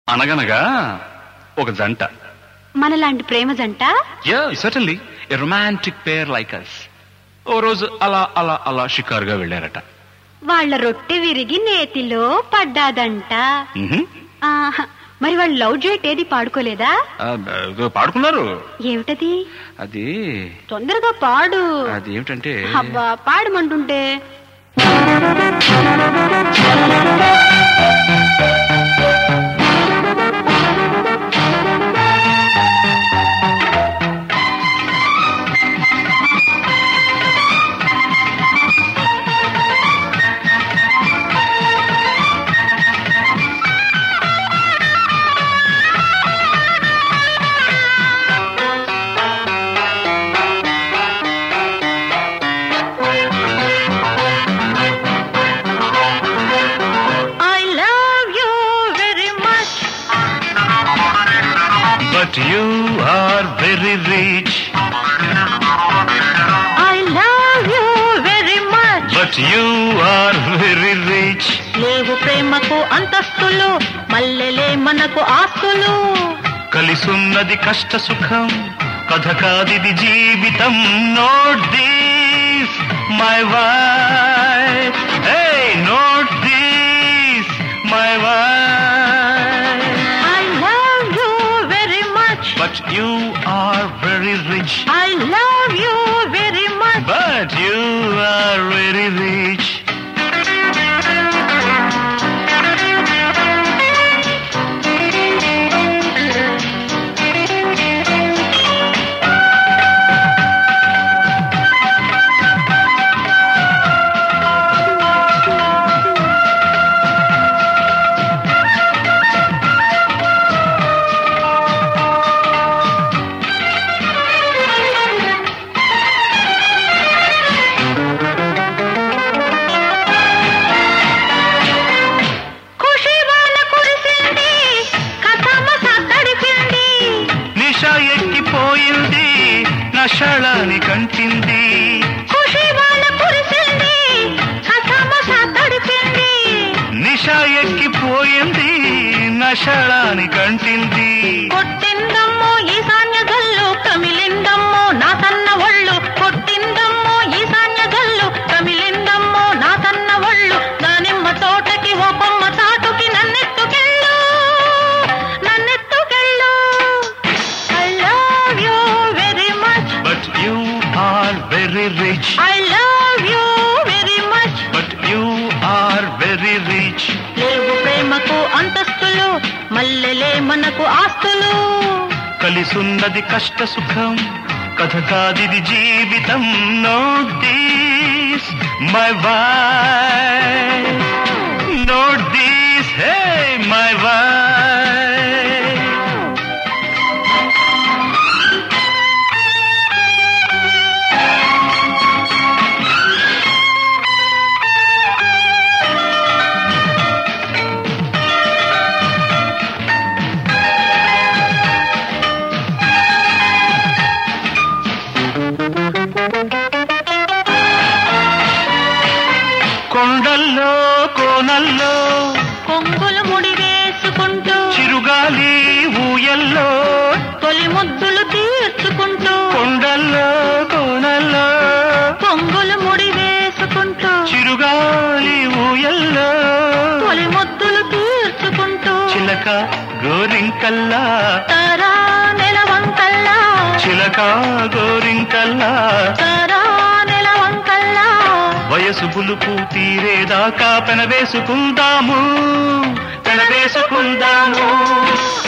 అనగనగా ఒక జంట మనలాంటి ప్రేమ జంట yeah certainly a romantic pair like us ఓ రోజు అలా అలా అలా షికారుగా వెళ్ళారట వాళ్ళ రొట్టె విరిగి నేతిలో పడ్డాదంట మ్హూ. ఆహా, మరి వాళ్ళు లవ్ జోయిట్ ఏది పాడుకోలేదా ఆ, ఏదో పాడుకున్నారు ఏమిటది అది తొందరగా పాడు అది ఏమిటంటే అబ్బా పాడమంటుంటే I love you very much but you are very rich I love you very much but you are very rich లేవు ప్రేమకు అంతస్తులు మల్లెలే మనకు ఆస్తులు కలిసున్నది కష్ట సుఖం కథ కాదిది జీవితం note this my wife hey note this my wife I love you very much but you are very rich I love you very much but you are very rich Khushi వాన కురిసింది కథమస తడిపింది నిష ఎక్కిపోయింది నషళాని కంటింది ఖుషి వాన కురిసింది కథమస తడిపింది నిష ఎక్కిపోయింది నషళాని కంటింది కొట్టిందమ్మో ఈశాన్య గల్లు కమిలిందమ్మో నా తన్న ఒళ్ళు కొట్టిందమ్మో ఈశాన్య గల్లు కమిలిందమ్మో నా తన్న ఒళ్ళు దానిమ్మ తోటకి ఓ బొమ్మ చాటుకి నన్నెత్తుకెళ్ళు నన్నెత్తుకెళ్ళు I love you very much but you are very rich I love you very much but you are very rich లేవు ప్రేమకు అంతస్తులు మల్లెలే మనకు ఆస్తులు కలిసున్నది కష్ట సుఖం కథ కాదిది జీవితం no this my wife note this hey my wife కొండల్లో కోనల్లో కొంగులు ముడి వేసుకుంటూ చిరుగాలి ఊయల్లో తొలి ముద్దులు తీర్చుకుంటూ కొండల్లో కోనల్లో పొంగులు ముడి వేసుకుంటూ చిరుగాలి ఊయల్లో తొలి ముద్దులు తీర్చుకుంటూ చిలక గోరింకల్లా తారా నెలవంకల్లా చిలక గోరింకల్లా తారా నెలవంకల్లా వయసు పులుపు తీరేదాకా పెనవేసుకుందాము పెనవేసుకుందాము